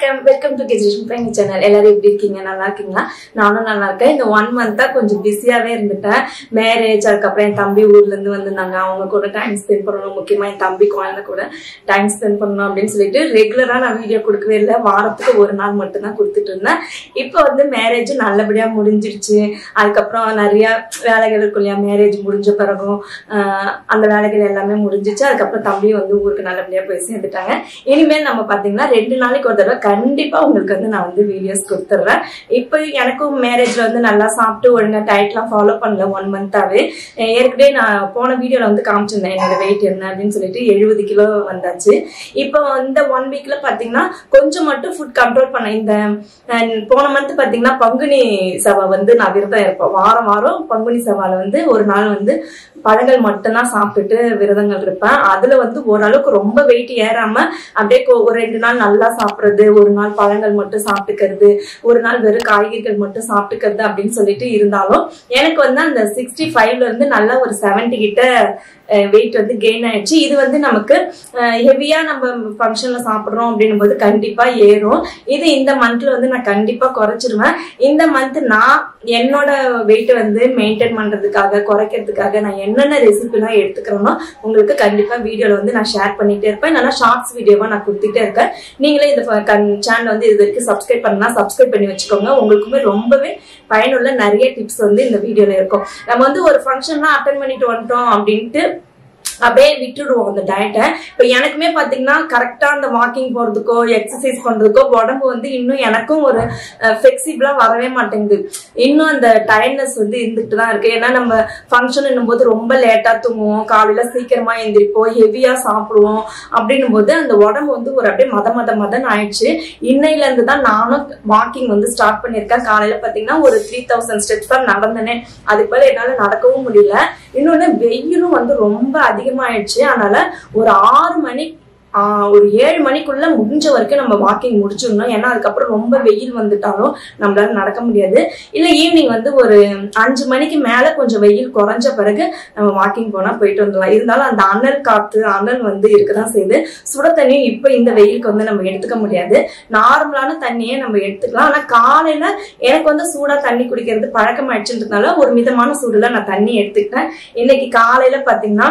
வணக்கம் welcome to கிஜேஷன் ஃபைனி சேனல் எல்லாரும் எப்படி இருக்கீங்க நல்லா இருக்கீங்களா நானும் நல்லா இருக்கேன் இந்த ஒன் மந்தா கொஞ்சம் பிஸியாவே இருந்துட்டேன் மேரேஜ் அதுக்கப்புறம் என் தம்பி ஊர்ல இருந்து வந்திருந்தாங்க அவங்க கூட டைம் ஸ்பெண்ட் பண்ணணும் முக்கியமா என் தம்பி குழந்தை கூட டைம் ஸ்பெண்ட் பண்ணணும் அப்படின்னு சொல்லிட்டு ரெகுலரா நான் வீடியோ கொடுக்கவே இல்லை வாரத்துக்கு ஒரு நாள் மட்டும்தான் கொடுத்துட்டு இருந்தேன் இப்போ வந்து மேரேஜ் நல்லபடியா முடிஞ்சிடுச்சு அதுக்கப்புறம் நிறைய வேலைகள் இருக்கும் இல்லையா மேரேஜ் முடிஞ்ச பிறகும் ஆஹ் அந்த வேலைகள் எல்லாமே முடிஞ்சிச்சு அதுக்கப்புறம் தம்பி வந்து ஊருக்கு நல்லபடியா போய் சேர்ந்துட்டாங்க இனிமேல் நம்ம பாத்தீங்கன்னா ரெண்டு நாளைக்கு ஒரு தடவை கண்டிப்பா உங்களுக்கு வந்து நான் வந்து வீடியோஸ் கொடுத்துட்றேன் இப்போ எனக்கும் மேரேஜ்ல வந்து நல்லா சாப்பிட்டு ஒழுங்கா டயட்லாம் ஃபாலோ பண்ணல ஒன் மந்தாவே ஏற்கனவே நான் போன வீடியோல வந்து காமிச்சிருந்தேன் என்னோட வெயிட் என்ன அப்படின்னு சொல்லிட்டு எழுபது கிலோ வந்தாச்சு இப்போ இந்த ஒன் வீக்ல பாத்தீங்கன்னா கொஞ்சம் மட்டும் ஃபுட் கண்ட்ரோல் பண்ண இந்த அஹ், போன மந்த் பாத்தீங்கன்னா பங்குனி சபை வந்து நான் விரதம் இருப்பேன் வாரம் வாரம் பங்குனி சவால வந்து ஒரு நாள் வந்து பழங்கள் மட்டும்தான் சாப்பிட்டுட்டு விரதங்கள் இருப்பேன் அதுல வந்து ஓரளவுக்கு ரொம்ப வெயிட் ஏறாம அப்படியே கொ- ஒரு ரெண்டு நாள் நல்லா சாப்பிடுறது ஒரு நாள் பழங்கள் மட்டும் சாப்பிட்டுக்கிறது ஒரு நாள் வெறும் காய்கறிகள் மட்டும் சாப்பிட்டுக்கிறது அப்படின்னு சொல்லிட்டு இருந்தாலும் எனக்கு வந்து அந்த சிக்ஸ்டி ஃபைவ்ல இருந்து நல்லா ஒரு 70 கிட்ட வெயிட் வந்து கெயின் ஆயிடுச்சு இது வந்து நமக்கு ஹெவியா நம்ம ஃபங்க்ஷன்ல சாப்பிடுறோம் அப்படின்னும் போது கண்டிப்பா ஏறும் இது இந்த மந்த்ல வந்து நான் கண்டிப்பா குறைச்சிருவேன் இந்த மந்த் நான் என்னோட வெயிட் வந்து மெயின்டைன் பண்றதுக்காக குறைக்கிறதுக்காக நான் என்னென்ன ரெசிபிலாம் எடுத்துக்கிறேனோ உங்களுக்கு கண்டிப்பா வீடியோல வந்து நான் ஷேர் பண்ணிட்டே இருப்பேன் இல்லைன்னா ஷார்ட்ஸ் வீடியோவா நான் கொடுத்துட்டே இருக்கேன் நீங்களே இந்த சேனல் வந்து இது வரைக்கும் சப்ஸ்கிரைப் பண்ணா சப்ஸ்கிரைப் பண்ணி வச்சுக்கோங்க உங்களுக்குமே ரொம்பவே பயனுள்ள நிறைய டிப்ஸ் வந்து இந்த வீடியோல இருக்கும் நம்ம வந்து ஒரு ஃபங்க்ஷன்லாம் அட்டன் பண்ணிட்டு வந்துட்டோம் அப்படின்ட்டு அப்படியே விட்டுடுவோம் அந்த டயட்டை இப்போ எனக்குமே பார்த்தீங்கன்னா கரெக்டாக அந்த வாக்கிங் போகிறதுக்கோ எக்ஸசைஸ் பண்ணுறதுக்கோ உடம்பு வந்து இன்னும் எனக்கும் ஒரு ஃப்ளெக்சிபிளாக வரவே மாட்டேங்குது இன்னும் அந்த டயர்ட்னஸ் வந்து இருந்துட்டு தான் இருக்கு ஏன்னா நம்ம ஃபங்க்ஷன் போது ரொம்ப லேட்டாக தூங்குவோம் காலையில் சீக்கிரமாக எந்திரிப்போம் ஹெவியாக சாப்பிடுவோம் அப்படின்னும் போது அந்த உடம்பு வந்து ஒரு அப்படியே மத மத மதன் ஆயிடுச்சு இன்னையில இருந்து தான் நானும் வாக்கிங் வந்து ஸ்டார்ட் பண்ணியிருக்கேன் காலையில் பார்த்தீங்கன்னா ஒரு த்ரீ தௌசண்ட் ஸ்டெப்ஸ் தான் நடந்தனே அதுக்கு மேலே என்னால் நடக்கவும் முடியல இன்னொன்று வெயிலும் வந்து ரொம்ப அதிகமாயிடுச்சு அதனால ஒரு ஆறு மணி ஆஹ் ஒரு ஏழு மணிக்குள்ள முடிஞ்ச வரைக்கும் நம்ம வாக்கிங் முடிச்சிடணும் ஏன்னா அதுக்கப்புறம் ரொம்ப வெயில் வந்துட்டாலும் நம்மளால நடக்க முடியாது இல்ல ஈவினிங் வந்து ஒரு அஞ்சு மணிக்கு மேல கொஞ்சம் வெயில் குறைஞ்ச பிறகு நம்ம வாக்கிங் போனா போயிட்டு வந்துடலாம் இருந்தாலும் அந்த அனல் காத்து அனல் வந்து இருக்கதான் செய்யுது சுட தண்ணியும் இப்ப இந்த வெயிலுக்கு வந்து நம்ம எடுத்துக்க முடியாது நார்மலான தண்ணியே நம்ம எடுத்துக்கலாம் ஆனா காலையில எனக்கு வந்து சூடா தண்ணி குடிக்கிறது பழக்கமாயிடுச்சுன்றதுனால ஒரு மிதமான சூடுல நான் தண்ணி எடுத்துக்கிட்டேன் இன்னைக்கு காலையில பாத்தீங்கன்னா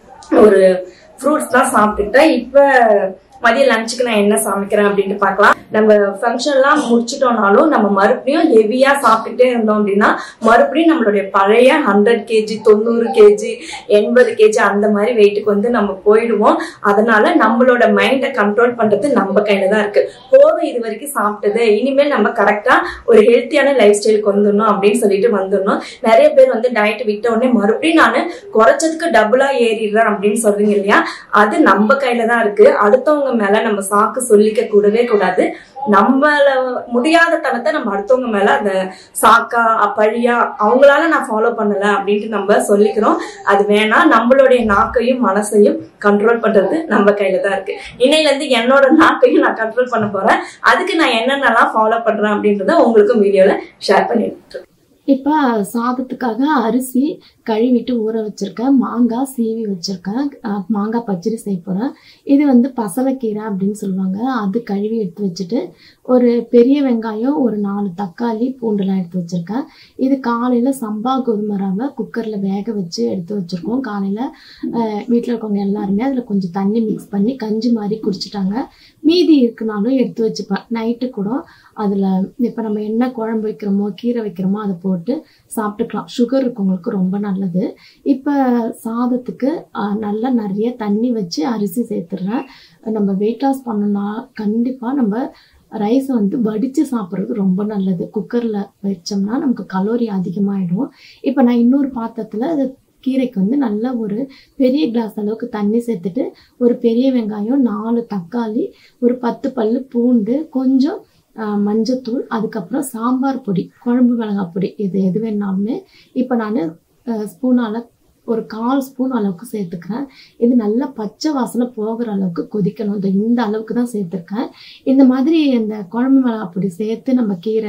ஒரு ஃப்ரூட்ஸ் தான் சாப்பிட்டுட்டேன் இப்போ மதிய லஞ்சுக்கு நான் என்ன சமைக்கிறேன் அப்படின்ட்டு பார்க்கலாம் நம்ம ஃபங்க்ஷன்லாம் முடிச்சிட்டோம்னாலும் நம்ம மறுபடியும் ஹெவியா சாப்பிட்டுட்டே இருந்தோம் அப்படின்னா மறுபடியும் நம்மளுடைய பழைய ஹண்ட்ரட் கேஜி தொண்ணூறு கேஜி எண்பது கேஜி அந்த மாதிரி வெயிட்டுக்கு வந்து நம்ம போயிடுவோம் அதனால நம்மளோட மைண்டை கண்ட்ரோல் பண்றது நம்ம கையில தான் இருக்கு போதும் இது வரைக்கும் சாப்பிட்டது இனிமேல் நம்ம கரெக்டா ஒரு ஹெல்த்தியான லைஃப் ஸ்டைலுக்கு வந்துடணும் அப்படின்னு சொல்லிட்டு வந்துடணும் நிறைய பேர் வந்து டயட் விட்ட உடனே மறுபடியும் நான் குறைச்சதுக்கு டபுளா ஏறிடுறேன் அப்படின்னு சொல்றீங்க இல்லையா அது நம்ம கையில தான் இருக்கு அடுத்தவங்க மேல நம்ம சாக்கு சொல்லிக்க கூடவே கூடாது நம்மள முடியாத தனத்தை நம்ம அடுத்தவங்க மேல அந்த சாக்கா பழியா அவங்களால நான் ஃபாலோ பண்ணல அப்படின்ட்டு நம்ம சொல்லிக்கிறோம் அது வேணாம் நம்மளுடைய நாக்கையும் மனசையும் கண்ட்ரோல் பண்றது நம்ம கையில தான் இருக்கு இன்னையில இருந்து என்னோட நாக்கையும் நான் கண்ட்ரோல் பண்ண போறேன் அதுக்கு நான் என்னென்னலாம் ஃபாலோ பண்றேன் அப்படின்றத உங்களுக்கும் வீடியோல ஷேர் பண்ணிட்டு இருக்கேன். இப்போ சாதத்துக்காக அரிசி கழுவிட்டு ஊற வச்சிருக்கேன் மாங்காய் சீவி வச்சிருக்கேன் அஹ் மாங்காய் பச்சடி செய்ய போகிறேன் இது வந்து பசலைக்கீரை அப்படின்னு சொல்லுவாங்க அது கழுவி எடுத்து வச்சுட்டு ஒரு பெரிய வெங்காயம் ஒரு நாலு தக்காளி பூண்டுலாம் எடுத்து வச்சிருக்கேன் இது காலையில் சம்பா கோதுமை ரவை குக்கரில் வேக வச்சு எடுத்து வச்சிருக்கோம் காலையில் வீட்டில் இருக்கவங்க எல்லாருமே அதில் கொஞ்சம் தண்ணி மிக்ஸ் பண்ணி கஞ்சி மாதிரி குடிச்சிட்டாங்க மீதி இருக்குனாலும் எடுத்து வச்சுப்பேன் நைட்டு கூட அதில் இப்போ நம்ம என்ன குழம்பு வைக்கிறோமோ கீரை வைக்கிறோமோ அதை போட்டு சாப்பிட்டுக்கலாம் சுகர் இருக்கவங்களுக்கு ரொம்ப நல்லது இப்போ சாதத்துக்கு ஆஹ், நல்லா நிறைய தண்ணி வச்சு அரிசி சேர்த்துடுறேன் நம்ம வெயிட் லாஸ் பண்ணணும்னா கண்டிப்பாக நம்ம ரைஸ் வந்து வடித்து சாப்பிட்றது ரொம்ப நல்லது குக்கரில் வச்சோம்னா நமக்கு கலோரி அதிகமாகிடும் இப்போ நான் இன்னொரு பாத்திரத்தில் அது கீரைக்கு வந்து நல்ல ஒரு பெரிய கிளாஸ் அளவுக்கு தண்ணி சேர்த்துட்டு ஒரு பெரிய வெங்காயம் நாலு தக்காளி ஒரு பத்து பல்லு பூண்டு கொஞ்சம் ஆஹ், மஞ்சத்தூள் அதுக்கப்புறம் சாம்பார் பொடி குழம்பு மிளகாய் பொடி இது எது வேணாலுமே இப்போ நான் ஸ்பூனால் ஒரு கால் ஸ்பூன் அளவுக்கு சேர்த்துக்கிறேன் இது நல்லா பச்சை வாசனை போகிற அளவுக்கு கொதிக்கணும் இந்த இந்த அளவுக்கு தான் சேர்த்துருக்கேன் இந்த மாதிரி இந்த குழம்பு மிளகாய் பொடி சேர்த்து நம்ம கீரை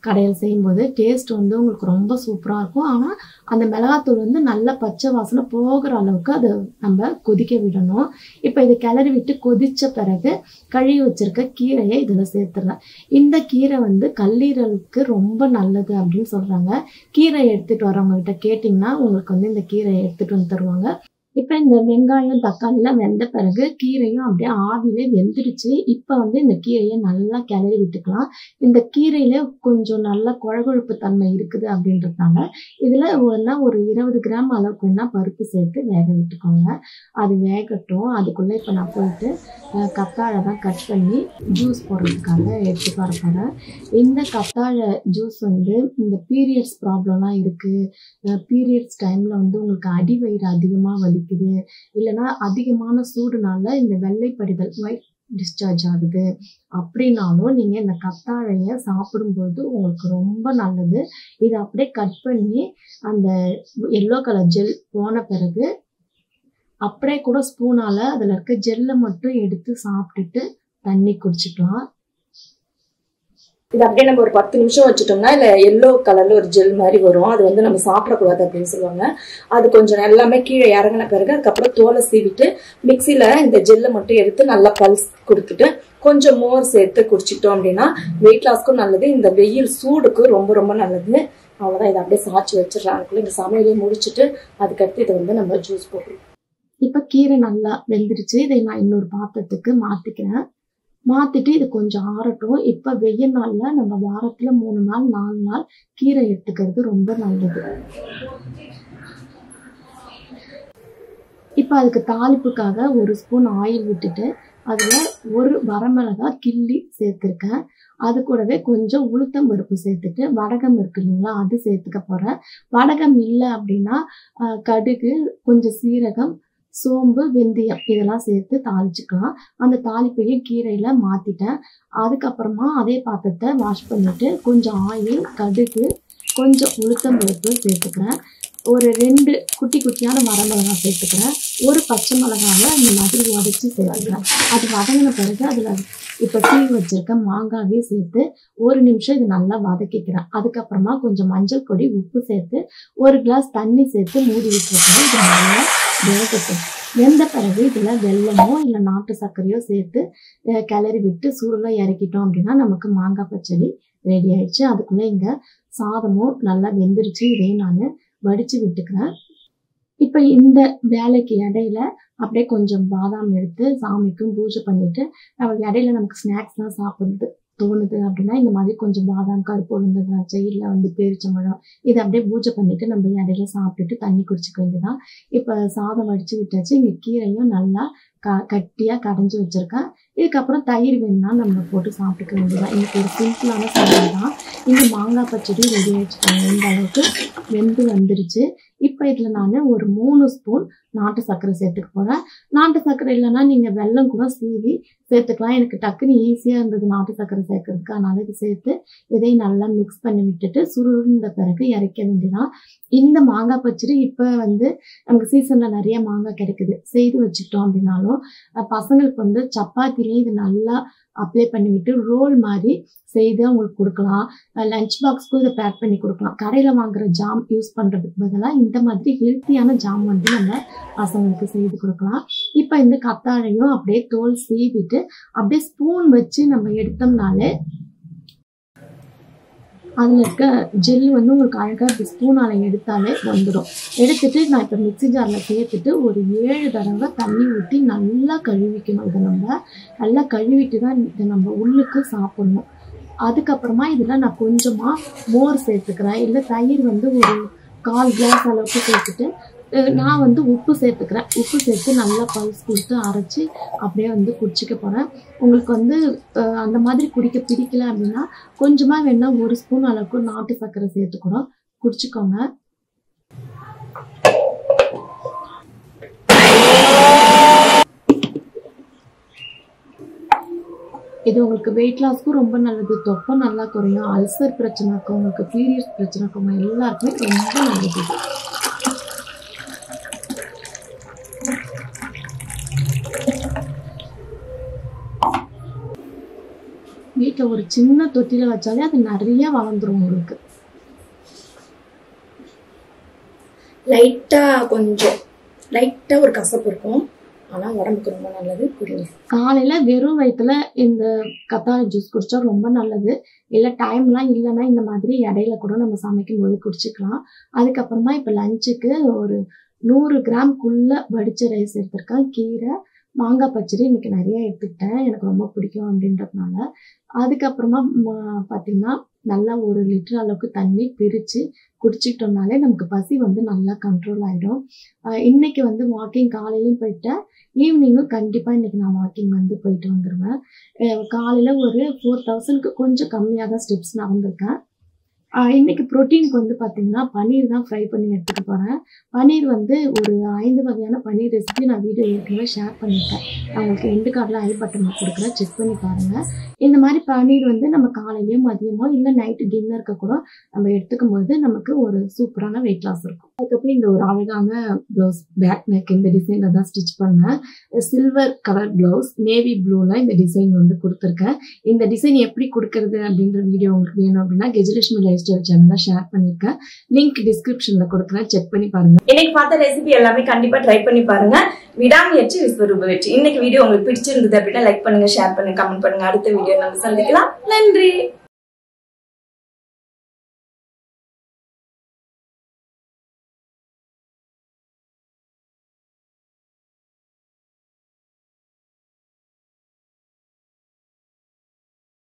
கடையில் செய்யும்போது டேஸ்ட் வந்து உங்களுக்கு ரொம்ப சூப்பராக இருக்கும் ஆனால் அந்த மிளகாத்தூள் வந்து நல்ல பச்சை வாசனை போகிற அளவுக்கு அதை நம்ம கொதிக்க விடணும் இப்போ இதை கிளறி விட்டு கொதிச்ச பிறகு கழுவி வச்சிருக்க கீரையை இதில் சேர்த்துறேன் இந்த கீரை வந்து கல்லீரலுக்கு ரொம்ப நல்லது அப்படின்னு சொல்கிறாங்க கீரை எடுத்துகிட்டு வரவங்க கிட்ட கேட்டிங்கன்னா உங்களுக்கு வந்து இந்த கீரையை எடுத்துகிட்டு வந்து தருவாங்க இப்போ இந்த வெங்காயம் தக்காளிலாம் வெந்த பிறகு கீரையும் அப்படியே ஆவிலே வெந்துடுச்சு இப்போ வந்து இந்த கீரையை நல்லா கிளறி விட்டுக்கலாம் இந்த கீரையில கொஞ்சம் நல்ல குழகுழப்பு தன்மை இருக்குது அப்படின்றதுனால இதில் ஒன்றா ஒரு இருபது கிராம் அளவுக்கு வேணா பருப்பு சேர்த்து வேக விட்டுக்கோங்க அது வேகட்டும் அதுக்குள்ளே இப்போ நான் போயிட்டு அஹ், கத்தாழை தான் கட் பண்ணி ஜூஸ் போடுறதுக்காக எடுத்துட்டு வர போகிறேன் இந்த கத்தாழை ஜூஸ் வந்து இந்த பீரியட்ஸ் ப்ராப்ளம்லாம் இருக்குது பீரியட்ஸ் டைமில் வந்து உங்களுக்கு அடிவயிறு அதிகமாக வலிக்குது இல்லைன்னா அதிகமான சூடுனால இந்த வெள்ளைப்படிதல் ஒயிட் டிஸ்சார்ஜ் ஆகுது அப்படின்னாலும் நீங்கள் இந்த கத்தாழையை சாப்பிடும்போது உங்களுக்கு ரொம்ப நல்லது இதை அப்படியே கட் பண்ணி அந்த எல்லோ கலர் ஜெல் போன பிறகு அப்படியே கூட ஸ்பூனால் அதில் இருக்க ஜெல்லை மட்டும் எடுத்து சாப்பிட்டுட்டு தண்ணி குடிச்சிக்கலாம் இது அப்படியே நம்ம ஒரு பத்து நிமிஷம் வச்சுட்டோம்னா இல்ல எல்லோ கலர்ல ஒரு ஜெல் மாதிரி வரும் அது வந்து நம்ம சாப்பிடக்கூடாது அப்படின்னு சொல்லுவாங்க அது கொஞ்சம் எல்லாமே கீழே இறங்கின பிறகு அதுக்கப்புறம் தோலை சீவிட்டு மிக்சியில இந்த ஜெல்லை மட்டும் எடுத்து நல்லா பல்ஸ் கொடுத்துட்டு கொஞ்சம் மோர் சேர்த்து குடிச்சிட்டோம் அப்படின்னா வெயிட் லாஸ்க்கும் நல்லது இந்த வெயில் சூடுக்கு ரொம்ப ரொம்ப நல்லது அவ்வளோதான் இதை அப்படியே சாய்ச்சி வச்சிடலாம் அதுக்குள்ள இந்த சமையலையும் முடிச்சுட்டு அதுக்கடுத்து இதை வந்து நம்ம ஜூஸ் போடுறோம் இப்போ கீரை நல்லா வெந்துருச்சு இதை நான் இன்னொரு பாத்திரத்துக்கு மாற்றிக்கிறேன் மாற்றிட்டு இது கொஞ்சம் ஆறட்டும் இப்போ வெயில் நாளில் நம்ம வாரத்தில் மூணு நாள் நாலு நாள் கீரை எடுத்துக்கிறது ரொம்ப நல்லது இப்போ அதுக்கு தாளிப்புக்காக ஒரு ஸ்பூன் ஆயில் விட்டுட்டு அதில் ஒரு வரமிளகாய் கிள்ளி சேர்த்துருக்கேன் அது கூடவே கொஞ்சம் உளுத்தம் பருப்பு சேர்த்துட்டு வடகம் இருக்கு இல்லைங்களா அது சேர்த்துக்க போகிறேன் வடகம் இல்லை அப்படின்னா ஆஹ், கடுகு கொஞ்சம் சீரகம் சோம்பு வெந்தயம் இதெல்லாம் சேர்த்து தாளிச்சுக்கலாம் அந்த தாளிப்பையும் கீரையில் மாற்றிட்டேன் அதுக்கப்புறமா அதே பாத்திரத்தை வாஷ் பண்ணிவிட்டு கொஞ்சம் ஆயில் கடுகு கொஞ்சம் உளுத்தம் பருப்பு சேர்த்துக்கிறேன் ஒரு ரெண்டு குட்டி குட்டியான வரமிளகாய் சேர்த்துக்கிறேன் ஒரு பச்சை மிளகாவை இந்த மாதிரி உடச்சி சேர்த்துக்கிறேன் அது வதங்கின பிறகு அதில் இப்போ சீவி வச்சிருக்க மாங்காவையும் சேர்த்து ஒரு நிமிஷம் இது நல்லா வதக்கிக்கிறேன் அதுக்கப்புறமா கொஞ்சம் மஞ்சள் பொடி உப்பு சேர்த்து ஒரு கிளாஸ் தண்ணி சேர்த்து மூடி விட்டுருக்கேன் இது நல்லா வேகட்டும் வெந்த பிறகு இதில் வெல்லமோ இல்லை நாட்டு சர்க்கரையோ சேர்த்து அஹ், கிளறி விட்டு சூடுல இறக்கிட்டோம் அப்படின்னா நமக்கு மாங்காய் பச்சடி ரெடி ஆயிடுச்சு அதுக்குள்ளே இங்கே சாதமும் நல்லா வெந்துருச்சு இதையும் நான் வடித்து விட்டுக்கிறேன் இப்போ இந்த வேலைக்கு இடையில அப்படியே கொஞ்சம் பாதாம் எடுத்து சாமிக்கும் பூஜை பண்ணிட்டு நம்ம இடையில நமக்கு ஸ்நாக்ஸ்லாம் சாப்பிடுறது தோணுது அப்படின்னா இந்த மாதிரி கொஞ்சம் பாதாம் கருப்பு உளுந்து திராட்சை இல்லை வந்து பேரிச்சம்பழம் இதை அப்படியே பூஜை பண்ணிட்டு நம்ம இடையில சாப்பிட்டுட்டு தண்ணி குடிச்சுக்க வேண்டியதான் இப்போ சாதம் வடிச்சு விட்டாச்சு இங்கே கீரையும் நல்லா க கட்டியாக கடைஞ்சி வச்சிருக்கேன் இதுக்கப்புறம் தயிர் வேணும்னா நம்ம போட்டு சாப்பிட்டுக்க வேண்டியதான் இன்னைக்கு ஒரு சிம்பிளான சமையல் தான் இந்த மாங்காய் பச்சடி ரெடி ஆயிடுச்சுக்கோங்க இந்த அளவுக்கு வெந்து வந்துருச்சு இப்போ இதில் நான் ஒரு மூணு ஸ்பூன் நாட்டு சர்க்கரை சேர்த்துக்க போகிறேன் நாட்டு சர்க்கரை இல்லைன்னா நீங்கள் வெல்லம் கூட சீவி சேர்த்துக்கலாம் எனக்கு டக்குன்னு ஈஸியாக இருந்தது நாட்டு சர்க்கரை சேர்க்கறதுக்கு அதனால இது சேர்த்து இதையும் நல்லா மிக்ஸ் பண்ணி விட்டுட்டு சுருண்ட பிறகு இறக்க வேண்டியதான் இந்த மாங்காய் பச்சடி இப்போ வந்து நமக்கு சீசனில் நிறைய மாங்காய் கிடைக்குது செய்து வச்சுக்கிட்டோம் அப்படின்னாலும் அஹ் பசங்களுக்கு வந்து சப்பாத்திலையும் இது நல்லா அப்ளை பண்ணிவிட்டு ரோல் மாதிரி செய்து அவங்களுக்கு கொடுக்கலாம் லஞ்ச் பாக்ஸ்க்கும் இதை பேக் பண்ணி கொடுக்கலாம் கடையில் வாங்குற ஜாம் யூஸ் பண்ணுறதுக்கு பதிலாக இந்த மாதிரி ஹெல்த்தியான ஜாம் வந்து நம்ம பசங்களுக்கு செய்து கொடுக்கலாம் இப்போ இந்த கத்தாழையும் அப்படியே தோல் சீவிட்டு அப்படியே ஸ்பூன் வச்சு நம்ம எடுத்தோம்னாலே அதில் இருக்க ஜெல் வந்து உங்களுக்கு அழகாக இப்படி ஸ்பூனால் எடுத்தாலே வந்துடும் எடுத்துட்டு நான் இப்போ மிக்ஸி ஜாரில் சேர்த்துட்டு ஒரு ஏழு தடவை தண்ணி ஊற்றி நல்லா கழுவிக்கணும் இதை நம்ம நல்லா கழுவிட்டு தான் இதை நம்ம உள்ளுக்கு சாப்பிடணும் அதுக்கப்புறமா இதில் நான் கொஞ்சமாக மோர் சேர்த்துக்கிறேன் இல்லை தயிர் வந்து ஒரு கால் கிளாஸ் அளவுக்கு சேர்த்துட்டு அஹ் நான் வந்து உப்பு சேர்த்துக்கிறேன் உப்பு சேர்த்து நல்லா பல்ஸ் கொடுத்து அரைச்சி அப்படியே வந்து குடிச்சிக்க போகிறேன் உங்களுக்கு வந்து அஹ் அந்த மாதிரி குடிக்க பிடிக்கல அப்படின்னா கொஞ்சமாக வேணா ஒரு ஸ்பூன் அளவுக்கு நாட்டு சர்க்கரை சேர்த்து கூட குடிச்சுக்கோங்க இது உங்களுக்கு வெயிட் லாஸ்க்கும் ரொம்ப நல்லது தொப்பை நல்லா குறையும் அல்சர் பிரச்சனை இருக்கவங்களுக்கு பீரியட்ஸ் பிரச்சனை இருக்கவங்க எல்லாருக்குமே ரொம்ப நல்லது இது. வீட்டில் ஒரு சின்ன தொட்டியில் வச்சாலே அது நிறைய வளர்ந்துரும் உங்களுக்கு லைட்டா கொஞ்சம் லைட்டா ஒரு கசப்பு இருக்கும் ஆனா உடம்புக்கு ரொம்ப நல்லது குடிங்க காலையில வெறும் வயிற்றுல இந்த கத்தாழை ஜூஸ் குடிச்சா ரொம்ப நல்லது இல்லை டைம்லாம் இல்லைன்னா இந்த மாதிரி இடையில கூட நம்ம சமைக்கும் போது குடிச்சிக்கலாம் அதுக்கப்புறமா இப்போ லஞ்சுக்கு ஒரு நூறு கிராம்குள்ள வடிச்ச ரைஸ் எடுத்திருக்கேன் கீரை மாங்காய் பச்சடி இன்னைக்கு நிறைய எடுத்துக்கிட்டேன் எனக்கு ரொம்ப பிடிக்கும் அப்படின்றதுனால அதுக்கப்புறமா ம- பார்த்தீங்கன்னா நல்லா ஒரு லிட்டர் அளவுக்கு தண்ணி பிரித்து குடிச்சிட்டோம்னாலே நமக்கு பசி வந்து நல்லா கண்ட்ரோல் ஆகிடும் இன்னைக்கு வந்து வாக்கிங் காலையிலையும் போயிட்டேன் ஈவினிங்கும் கண்டிப்பாக இன்னைக்கு நான் வாக்கிங் வந்து போயிட்டு வந்துடுவேன் அஹ் காலையில ஒரு ஃபோர் தௌசண்ட்க்கு கொஞ்சம் கம்மியாக தான் ஸ்டெப்ஸ் நடந்திருக்கேன் ஆஹ் இன்னைக்கு ப்ரோட்டீனுக்கு வந்து பார்த்தீங்கன்னா பன்னீர் தான் ஃப்ரை பண்ணி எடுத்துக்க போகிறேன் பன்னீர் வந்து ஒரு ஐந்து வகையான பன்னீர் ரெசிபி நான் வீடியோ ஏற்கனவே ஷேர் பண்ணியிருக்கேன் நான் உங்களுக்கு எண்டு கார்டில் ஐ பட்டனில் கொடுக்குறேன் செக் பண்ணி பாருங்கள் இந்த மாதிரி பன்னீர் வந்து நம்ம காலையிலயோ மதியமோ இல்லை நைட்டு டின்னருக்கு கூட நம்ம எடுத்துக்கும் போது நமக்கு ஒரு சூப்பரான வெயிட் லாஸ் இருக்கும் அதுக்கப்புறம் இந்த ஒரு அழகான ப்ளவுஸ் பேக் நெக் இந்த டிசைனில் தான் ஸ்டிச் பண்ணேன் சில்வர் கலர் ப்ளவுஸ் நேவி ப்ளூவில் இந்த டிசைன் வந்து கொடுத்துருக்கேன் இந்த டிசைன் எப்படி கொடுக்கறது அப்படின்ற வீடியோ உங்களுக்கு வேணும் அப்படின்னா கெஜலட்சுமி லைஃப் ஸ்டைல் சேனலில் ஷேர் பண்ணியிருக்கேன் லிங்க் டிஸ்கிரிப்ஷனில் கொடுக்குறேன் செக் பண்ணி பாருங்க இன்னைக்கு பார்த்த ரெசிபி எல்லாமே கண்டிப்பா ட்ரை பண்ணி பாருங்க விடாமுயற்சி விஸ்வரூப வெற்றி இன்னைக்கு வீடியோ உங்களுக்கு பிடிச்சிருந்தது அப்படின்னா லைக் பண்ணுங்க ஷேர் பண்ணுங்க கமெண்ட் பண்ணுங்க அடுத்த வீடியோ நம்ம சந்திக்கலாம் நன்றி